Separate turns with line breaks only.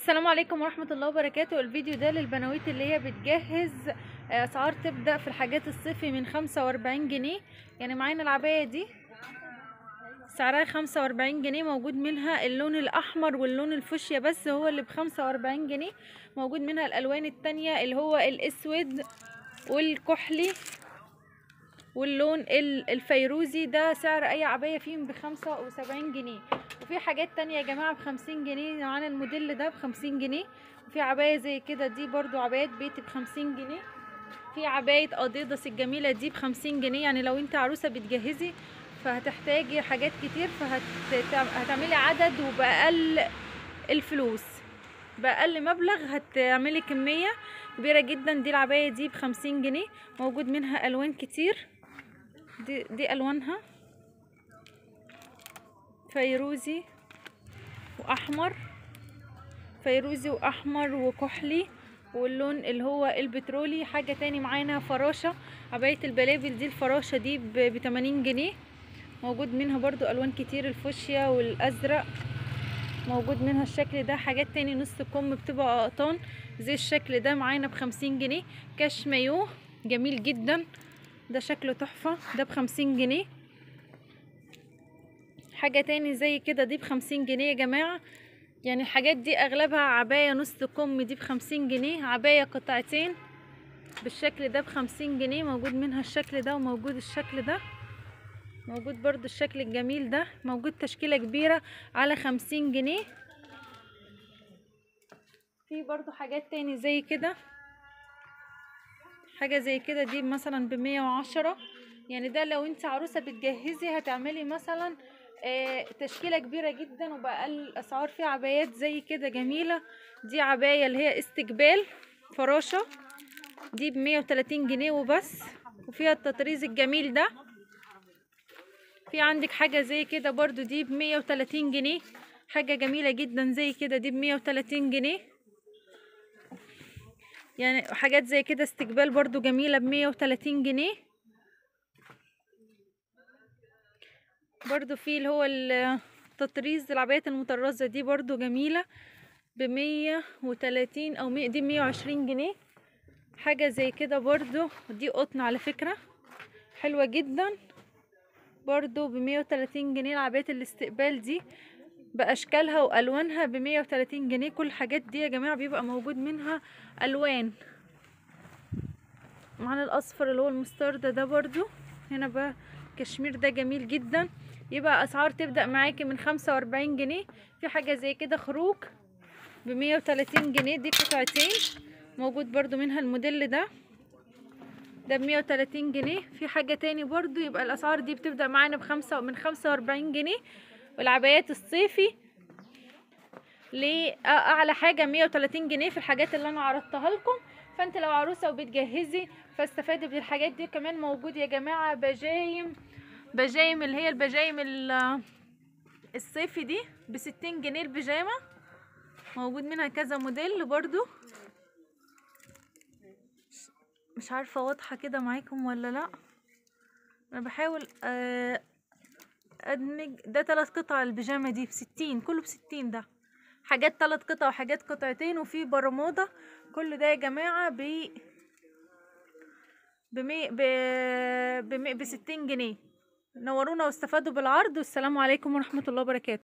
السلام عليكم ورحمة الله وبركاته الفيديو ده للبنويت اللي هي بتجهز آه، اسعار تبدأ في الحاجات الصيفي من خمسة واربعين جنيه يعني معانا العباية دي سعرها خمسة واربعين جنيه موجود منها اللون الاحمر واللون الفوشيا بس هو اللي بخمسة واربعين جنيه موجود منها الالوان التانية اللي هو الاسود والكحلي واللون ال- الفيروزي ده سعر اي عباية فيهم بخمسة وسبعين جنيه وفي حاجات تانية يا جماعة بخمسين جنيه معانا الموديل ده بخمسين جنيه وفي عباية زي كده دي برضو عبايات بيتي بخمسين جنيه في عباية اديداس الجميلة دي بخمسين جنيه يعني لو انت عروسة بتجهزي فهتحتاجي حاجات كتير فهتعملي عدد وبأقل الفلوس بأقل مبلغ هتعملي كمية كبيرة جدا دي العباية دي بخمسين جنيه موجود منها ألوان كتير دي, دي ألوانها فيروزي وأحمر فيروزي وأحمر وكحلي واللون اللي هو البترولي حاجة تاني معانا فراشة عباية البلابل دي الفراشة دي ب 80 جنيه موجود منها برضو ألوان كتير الفوشيا والأزرق موجود منها الشكل ده حاجات تاني نص كم بتبقى قطان زي الشكل ده معانا بخمسين جنيه كاش مايو جميل جدا ده شكله تحفة ده بخمسين جنيه حاجة تاني زي كده دي بخمسين جنيه يا جماعة يعني الحاجات دي اغلبها عباية نص كم دي بخمسين جنيه عباية قطعتين بالشكل ده بخمسين جنيه موجود منها الشكل ده وموجود الشكل ده موجود برضو الشكل الجميل ده موجود تشكيلة كبيرة على خمسين جنيه في برضو حاجات تاني زي كده حاجة زي كده دي مثلا بمية وعشرة يعني ده لو انت عروسة بتجهزي هتعملي مثلا آه، تشكيلة كبيرة جدا وبأقل الأسعار في عبايات زي كده جميلة دي عباية اللي هي استقبال فراشة دي بمية وتلاتين جنيه وبس وفيها التطريز الجميل ده في عندك حاجة زي كده برضو دي بمية وتلاتين جنيه حاجة جميلة جدا زي كده دي بمية وتلاتين جنيه يعني حاجات زي كده استقبال برضو جميلة بمية وتلاتين جنيه برضو في اللي هو التطريز العبايات المطرزة دي برضو جميلة بمية وتلاتين او مية دي مية وعشرين جنيه حاجة زي كده برضو دي قطن على فكرة حلوة جدا برضو بمية وتلاتين جنيه العبايات الاستقبال دي بأشكالها وألوانها بمية وتلاتين جنيه كل الحاجات دي يا جماعة بيبقى موجود منها ألوان معانا الأصفر اللي هو المستردة ده برضو هنا بقى كشمير ده جميل جدا يبقى أسعار تبدأ معاكي من خمسة وأربعين جنيه في حاجة زي كده خروج بمية وتلاتين جنيه دي قطعتين موجود برضو منها الموديل ده ده بمية وتلاتين جنيه في حاجة تاني برضو يبقى الأسعار دي بتبدأ معانا بخمسة من خمسة وأربعين جنيه والعبايات الصيفي لأعلى حاجة مية وتلاتين جنيه في الحاجات اللي أنا عرضتها لكم فانت لو عروسة وبتجهزي فاستفادي بالحاجات دي كمان موجود يا جماعة بجايم بجايم اللي هي البجايم ال- الصيفي دي بستين جنيه البيجامة موجود منها كذا موديل برضو مش عارفة واضحة كده معاكم ولا لا انا بحاول آه، ادمج ده تلات قطع البيجامة دي بستين كله بستين ده حاجات تلات قطع وحاجات قطعتين وفي برمودا كل ده يا جماعة ب بمي... ب... بمي... بستين جنيه نورونا واستفادوا بالعرض والسلام عليكم ورحمة الله وبركاته